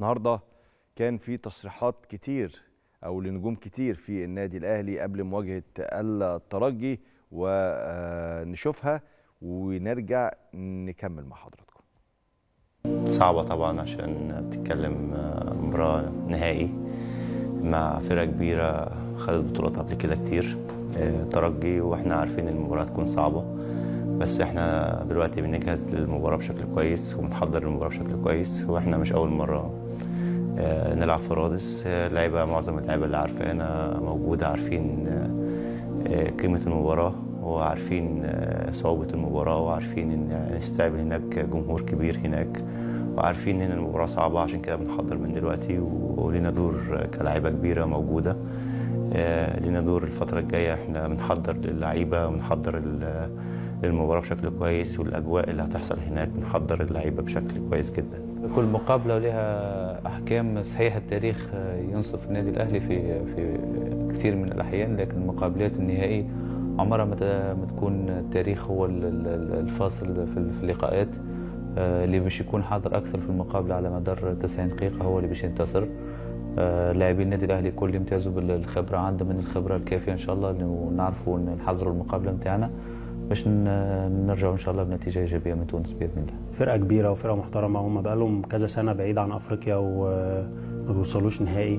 النهارده كان في تصريحات كتير او لنجوم كتير في النادي الاهلي قبل مواجهه الترجي ونشوفها ونرجع نكمل مع حضراتكم صعبة طبعا عشان بتتكلم مباراة نهائي مع فرقة كبيرة خدت بطولات قبل كده كتير ترجي واحنا عارفين المباراة تكون صعبة بس احنا دلوقتي بنجهز للمباراة بشكل كويس وبنحضر المباراة بشكل كويس واحنا مش أول مرة نلعب في رادس لعيبة معظم اللعيبة اللي عارفانا موجودة عارفين قيمة المباراة وعارفين صعوبة المباراة وعارفين إن نستقبل هناك جمهور كبير هناك وعارفين إن المباراة صعبة عشان كده بنحضر من دلوقتي ولينا دور كلاعيبة كبيرة موجودة لينا دور الفترة الجاية احنا بنحضر للعيبة وبنحضر المباراة بشكل كويس والأجواء اللي هتحصل هناك بنحضر اللعيبة بشكل كويس جدا كل مقابلة لها أحكام صحيح التاريخ ينصف النادي الأهلي في في كثير من الأحيان لكن مقابلات النهائي عمرها ما تكون التاريخ هو الفاصل في اللقاءات اللي باش يكون حاضر أكثر في المقابلة على مدار 90 دقيقة هو اللي باش ينتصر لاعبين النادي الأهلي كل يمتازوا بالخبرة عندهم من الخبرة الكافية إن شاء الله ونعرفوا نحضروا المقابلة نتاعنا باش نرجعوا ان شاء الله بنتيجه ايجابيه من تونس باذن الله. فرقه كبيره وفرقه محترمه هم بقالهم كذا سنه بعيد عن افريقيا وما بيوصلوش نهائي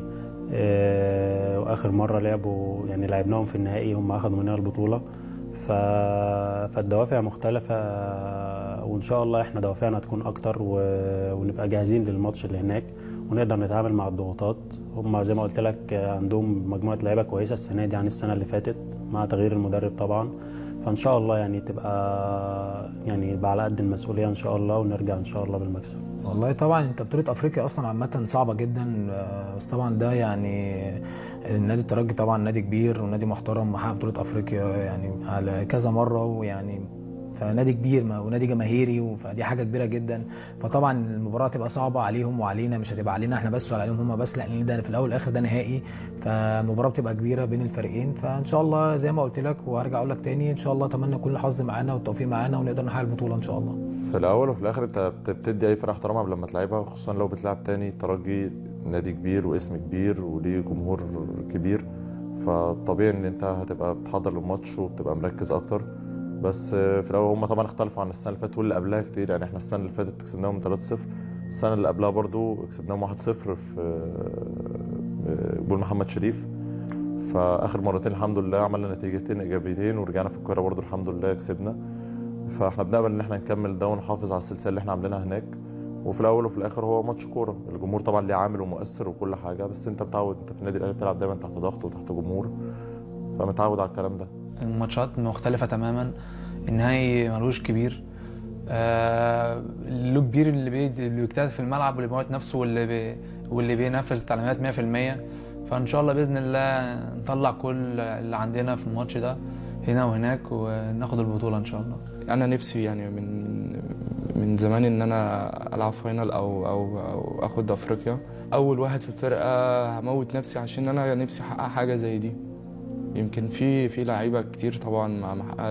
واخر مره لعبوا يعني لعبناهم في النهائي هم اخذوا مننا البطوله ف... فالدوافع مختلفه وان شاء الله احنا دوافعنا تكون اكتر و... ونبقى جاهزين للماتش اللي هناك ونقدر نتعامل مع الضغوطات هم زي ما قلت لك عندهم مجموعه لعيبه كويسه السنه دي عن السنه اللي فاتت مع تغيير المدرب طبعا فان شاء الله يعني تبقى يعني يبقى على قد المسؤوليه ان شاء الله ونرجع ان شاء الله بالمكسب والله طبعا انت بطوله افريقيا اصلا عامه صعبه جدا بس طبعا ده يعني النادي الترجي طبعا نادي كبير ونادي محترم محقق بطوله افريقيا يعني على كذا مره ويعني فنادي كبير ونادي جماهيري فدي حاجه كبيره جدا فطبعا المباراه تبقى صعبه عليهم وعلينا مش هتبقى علينا احنا بس ولا عليهم هم بس لان ده في الاول والاخر ده نهائي فالمباراه بتبقى كبيره بين الفريقين فان شاء الله زي ما قلت لك وهرجع اقول لك تاني ان شاء الله اتمنى كل الحظ معانا والتوفيق معانا ونقدر نحقق البطوله ان شاء الله في الاول وفي الاخر انت بتدي اي فرقه احترامها قبل لما تلعبها خصوصا لو بتلعب تاني ترجي نادي كبير واسم كبير وليه جمهور كبير فطبيعي ان انت هتبقى بتحضر للماتش وبتبقى مركز اكتر بس في الاول هم طبعا اختلفوا عن السنه اللي فاتت واللي قبلها كتير يعني احنا السنه اللي فاتت كسبناهم 3-0 السنه اللي قبلها برضو كسبناهم 1-0 في جول محمد شريف فاخر مرتين الحمد لله عملنا نتيجتين ايجابيتين ورجعنا في القاهره برضو الحمد لله كسبنا فاحنا بنامل ان احنا نكمل ده ونحافظ على السلسله اللي احنا عاملينها هناك وفي الاول وفي الاخر هو ماتش كوره الجمهور طبعا ليه عامل ومؤثر وكل حاجه بس انت متعود انت في النادي الاهلي بتلعب دايما تحت ضغط وتحت جمهور فمتعود على الكلام ده الماتشات مختلفة تماما النهائي ملوش كبير آه له كبير اللي بي اللي بيجتهد في الملعب واللي بيموت نفسه واللي بي واللي بينفذ التعليمات 100% فان شاء الله باذن الله نطلع كل اللي عندنا في الماتش ده هنا وهناك وناخد البطوله ان شاء الله انا نفسي يعني من من زمان ان انا العب فاينل او او او اخد افريقيا اول واحد في الفرقه هموت نفسي عشان انا نفسي احقق حاجه زي دي يمكن في في لعيبه كتير طبعا مع محقق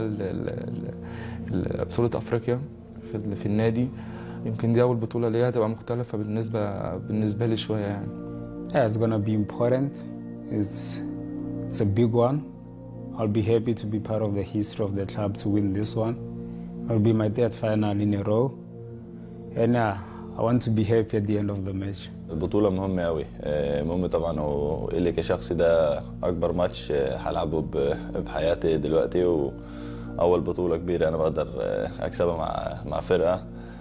بطوله افريقيا في في النادي يمكن دي اول بطوله ليها هتبقى مختلفه بالنسبه بالنسبه لي شويه يعني Yeah, it's gonna be important. It's it's a big one. I'll be happy to be part of the history of the club to win this one. It'll be my third final in a row, and uh, I want to be happy at the end of the match. البطولة مهمة أوي مهم طبعا وإلي كشخصي ده أكبر ماتش هلعبه بحياتي دلوقتي وأول بطولة كبيرة أنا بقدر أكسبها مع مع فرقة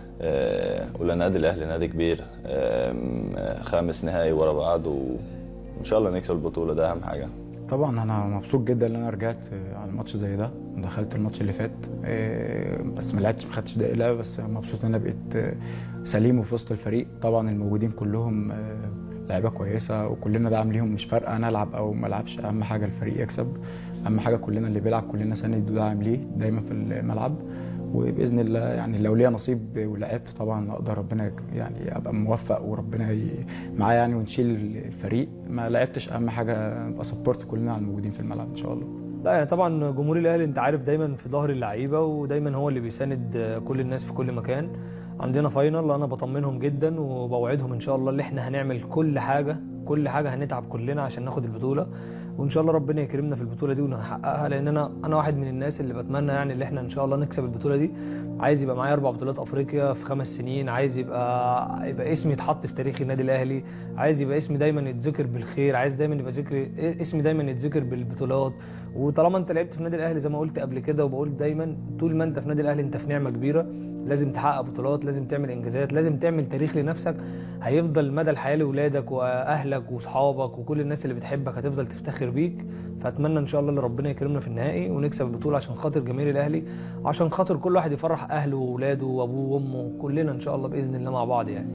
ولنادي الأهلي نادي كبير خامس نهائي ورا بعض وإن شاء الله نكسب البطولة ده أهم حاجة طبعا انا مبسوط جدا ان انا رجعت على الماتش زي ده دخلت الماتش اللي فات بس ما لعبتش ما خدتش دقيقه لعب بس مبسوط ان انا بقيت سليم وفي وسط الفريق طبعا الموجودين كلهم لعيبه كويسه وكلنا دعم ليهم مش فارقه انا العب او ما العبش اهم حاجه الفريق يكسب اهم حاجه كلنا اللي بيلعب كلنا سند ودعم ليه دايما في الملعب وباذن الله يعني لو ليا نصيب ولعبت طبعا اقدر ربنا يعني ابقى موفق وربنا ي... معايا يعني ونشيل الفريق ما لعبتش اهم حاجه ابقى سبورت كلنا على الموجودين في الملعب ان شاء الله لا يعني طبعا جمهور الاهلي انت عارف دايما في ظهر اللعيبه ودايما هو اللي بيساند كل الناس في كل مكان عندنا فاينل انا بطمنهم جدا وبوعدهم ان شاء الله ان احنا هنعمل كل حاجه كل حاجه هنتعب كلنا عشان ناخد البطوله وان شاء الله ربنا يكرمنا في البطوله دي ونحققها لان انا انا واحد من الناس اللي بتمنى يعني ان احنا ان شاء الله نكسب البطوله دي عايز يبقى معايا اربع بطولات افريقيا في خمس سنين عايز يبقى يبقى اسمي يتحط في تاريخ النادي الاهلي عايز يبقى اسمي دايما يتذكر بالخير عايز دايما يبقى ذكر اسمي دايما يتذكر بالبطولات وطالما انت لعبت في النادي الاهلي زي ما قلت قبل كده وبقول دايما طول ما انت في النادي الاهلي انت في نعمه كبيره لازم تحقق بطولات لازم تعمل انجازات لازم تعمل تاريخ لنفسك هيفضل مدى الحياه لاولادك واهلك واصحابك وكل الناس اللي بتحبك هتفضل تفتخر بيك فاتمنى ان شاء الله ان ربنا يكرمنا في النهائي ونكسب البطوله عشان خاطر جماهير الاهلي عشان خاطر كل واحد يفرح اهله واولاده وابوه وامه كلنا ان شاء الله باذن الله مع بعض يعني